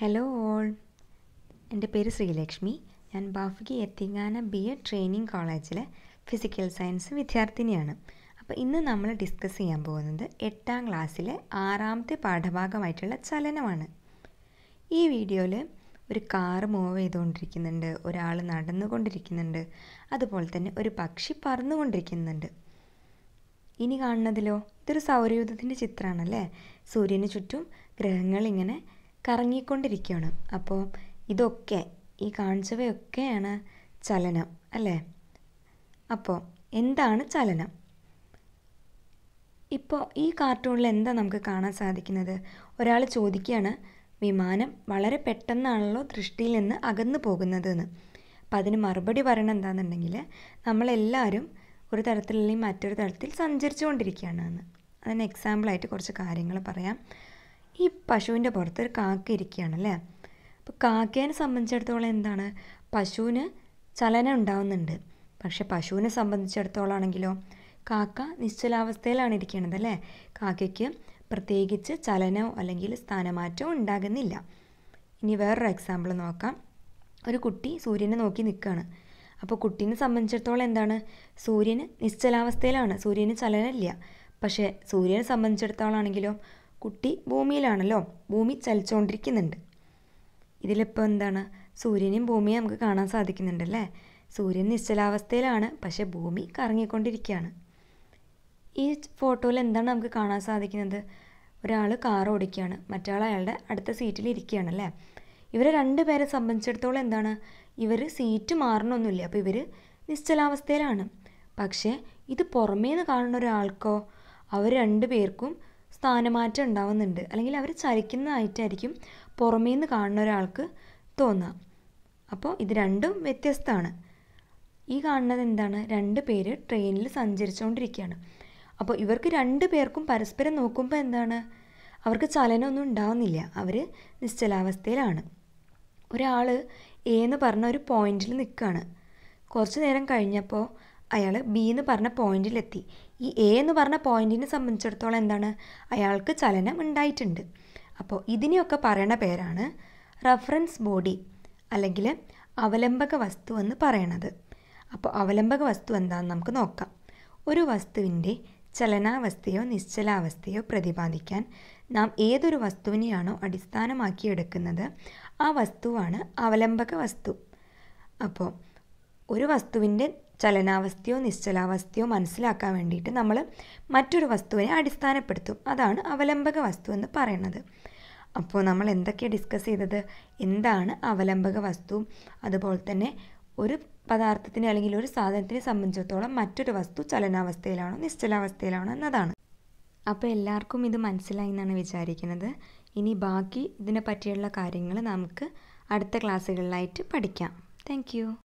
hello all എൻ്റെ പേര് ശ്രീലക്ഷ്മി ഞാൻ ബാഫ്കി എത്തിങ്ങാന ബി എഡ് ട്രെയിനിങ് കോളേജിലെ ഫിസിക്കൽ സയൻസ് വിദ്യാർത്ഥിനിയാണ് അപ്പോൾ ഇന്ന് നമ്മൾ ഡിസ്കസ് ചെയ്യാൻ പോകുന്നത് എട്ടാം ക്ലാസ്സിലെ ആറാമത്തെ പാഠഭാഗമായിട്ടുള്ള ചലനമാണ് ഈ വീഡിയോയിൽ ഒരു കാറ് മൂവ് ചെയ്തുകൊണ്ടിരിക്കുന്നുണ്ട് ഒരാൾ നടന്നുകൊണ്ടിരിക്കുന്നുണ്ട് അതുപോലെ തന്നെ ഒരു പക്ഷി പറന്നുകൊണ്ടിരിക്കുന്നുണ്ട് ഇനി കാണുന്നതിലോ ഇതൊരു സൗരയൂഥത്തിൻ്റെ ചിത്രമാണല്ലേ സൂര്യന് ചുറ്റും ഗ്രഹങ്ങൾ ഇങ്ങനെ കറങ്ങിക്കൊണ്ടിരിക്കുകയാണ് അപ്പോൾ ഇതൊക്കെ ഈ കാണിച്ചവയൊക്കെയാണ് ചലനം അല്ലേ അപ്പോൾ എന്താണ് ചലനം ഇപ്പോൾ ഈ കാർട്ടൂണിൽ എന്താ നമുക്ക് കാണാൻ സാധിക്കുന്നത് ഒരാൾ ചോദിക്കുകയാണ് വിമാനം വളരെ പെട്ടെന്നാണല്ലോ ദൃഷ്ടിയിൽ നിന്ന് അകന്നു പോകുന്നതെന്ന് അപ്പം അതിന് മറുപടി പറയണത് എന്താണെന്നുണ്ടെങ്കിൽ നമ്മളെല്ലാവരും ഒരു തരത്തിലല്ലെങ്കിൽ മറ്റൊരു തരത്തിൽ സഞ്ചരിച്ചു കൊണ്ടിരിക്കുകയാണ് എന്ന് അതിന് എക്സാമ്പിളായിട്ട് കുറച്ച് കാര്യങ്ങൾ പറയാം ഈ പശുവിൻ്റെ പുറത്ത് ഒരു കാക്ക ഇരിക്കുകയാണല്ലേ അപ്പോൾ കാക്കേനെ സംബന്ധിച്ചിടത്തോളം എന്താണ് പശുവിന് ചലനം ഉണ്ടാവുന്നുണ്ട് പക്ഷെ പശുവിനെ സംബന്ധിച്ചിടത്തോളം ആണെങ്കിലോ കാക്ക നിശ്ചലാവസ്ഥയിലാണ് ഇരിക്കുന്നത് അല്ലേ കാക്കയ്ക്ക് പ്രത്യേകിച്ച് ചലനമോ അല്ലെങ്കിൽ സ്ഥാനമാറ്റമോ ഉണ്ടാകുന്നില്ല ഇനി വേറൊരു എക്സാമ്പിൾ നോക്കാം ഒരു കുട്ടി സൂര്യനെ നോക്കി നിൽക്കുകയാണ് അപ്പോൾ കുട്ടീനെ സംബന്ധിച്ചിടത്തോളം എന്താണ് സൂര്യന് നിശ്ചലാവസ്ഥയിലാണ് സൂര്യന് ചലനമില്ല പക്ഷേ സൂര്യനെ സംബന്ധിച്ചിടത്തോളം ആണെങ്കിലോ കുട്ടി ഭൂമിയിലാണല്ലോ ഭൂമി ചലിച്ചുകൊണ്ടിരിക്കുന്നുണ്ട് ഇതിലിപ്പോൾ എന്താണ് സൂര്യനെയും ഭൂമിയും നമുക്ക് കാണാൻ സാധിക്കുന്നുണ്ടല്ലേ സൂര്യൻ നിശ്ചലാവസ്ഥയിലാണ് പക്ഷേ ഭൂമി കറങ്ങിക്കൊണ്ടിരിക്കുകയാണ് ഈ ഫോട്ടോയിൽ എന്താണ് നമുക്ക് കാണാൻ സാധിക്കുന്നത് ഒരാൾ കാർ ഓടിക്കുകയാണ് മറ്റാൾ അയാളുടെ അടുത്ത സീറ്റിൽ ഇരിക്കുകയാണ് അല്ലേ ഇവരെ രണ്ടുപേരെ സംബന്ധിച്ചിടത്തോളം എന്താണ് ഇവർ സീറ്റ് മാറണമൊന്നുമില്ല അപ്പോൾ ഇവർ നിശ്ചലാവസ്ഥയിലാണ് പക്ഷേ ഇത് പുറമേ നിന്ന് കാണുന്ന ഒരാൾക്കോ അവർ രണ്ടു പേർക്കും സ്ഥാനമാറ്റം ഉണ്ടാവുന്നുണ്ട് അല്ലെങ്കിൽ അവർ ചലിക്കുന്നതായിട്ടായിരിക്കും പുറമേ നിന്ന് കാണുന്ന ഒരാൾക്ക് തോന്നുക അപ്പോൾ ഇത് രണ്ടും വ്യത്യസ്തമാണ് ഈ കാണുന്നത് എന്താണ് രണ്ട് പേര് ട്രെയിനിൽ സഞ്ചരിച്ചുകൊണ്ടിരിക്കുകയാണ് അപ്പോൾ ഇവർക്ക് രണ്ട് പേർക്കും പരസ്പരം നോക്കുമ്പോൾ എന്താണ് അവർക്ക് ചലനമൊന്നും ഉണ്ടാവുന്നില്ല അവർ നിശ്ചലാവസ്ഥയിലാണ് ഒരാൾ എ എന്ന് പറഞ്ഞ ഒരു പോയിന്റിൽ നിൽക്കുകയാണ് കുറച്ച് നേരം കഴിഞ്ഞപ്പോൾ അയാൾ ബി എന്ന് പറഞ്ഞ പോയിന്റിലെത്തി ഈ എ എന്ന് പറഞ്ഞ പോയിന്റിനെ സംബന്ധിച്ചിടത്തോളം എന്താണ് അയാൾക്ക് ചലനം ഉണ്ടായിട്ടുണ്ട് അപ്പോൾ ഇതിനെയൊക്കെ പറയണ പേരാണ് റഫറൻസ് ബോഡി അല്ലെങ്കിൽ അവലംബക വസ്തു എന്ന് പറയണത് അപ്പോൾ അവലംബക വസ്തു എന്താണെന്ന് നമുക്ക് നോക്കാം ഒരു വസ്തുവിൻ്റെ ചലനാവസ്ഥയോ നിശ്ചലാവസ്ഥയോ പ്രതിപാദിക്കാൻ നാം ഏതൊരു വസ്തുവിനെയാണോ അടിസ്ഥാനമാക്കി എടുക്കുന്നത് ആ വസ്തുവാണ് അവലംബക വസ്തു അപ്പോൾ ഒരു വസ്തുവിൻ്റെ ചലനാവസ്ഥയോ നിശ്ചലാവസ്ഥയോ മനസ്സിലാക്കാൻ വേണ്ടിയിട്ട് നമ്മൾ മറ്റൊരു വസ്തുവിനെ അടിസ്ഥാനപ്പെടുത്തും അതാണ് അവലംബക വസ്തു എന്ന് പറയുന്നത് അപ്പോൾ നമ്മൾ എന്തൊക്കെയാണ് ഡിസ്കസ് ചെയ്തത് എന്താണ് അവലംബക വസ്തു അതുപോലെ തന്നെ ഒരു പദാർത്ഥത്തിനെ അല്ലെങ്കിൽ ഒരു സാധനത്തിനെ സംബന്ധിച്ചിടത്തോളം മറ്റൊരു വസ്തു ചലനാവസ്ഥയിലാണോ നിശ്ചലാവസ്ഥയിലാണോ എന്നതാണ് അപ്പോൾ എല്ലാവർക്കും ഇത് മനസ്സിലായി എന്നാണ് വിചാരിക്കുന്നത് ഇനി ബാക്കി ഇതിനെ പറ്റിയുള്ള കാര്യങ്ങൾ നമുക്ക് അടുത്ത ക്ലാസ്സുകളിലായിട്ട് പഠിക്കാം താങ്ക്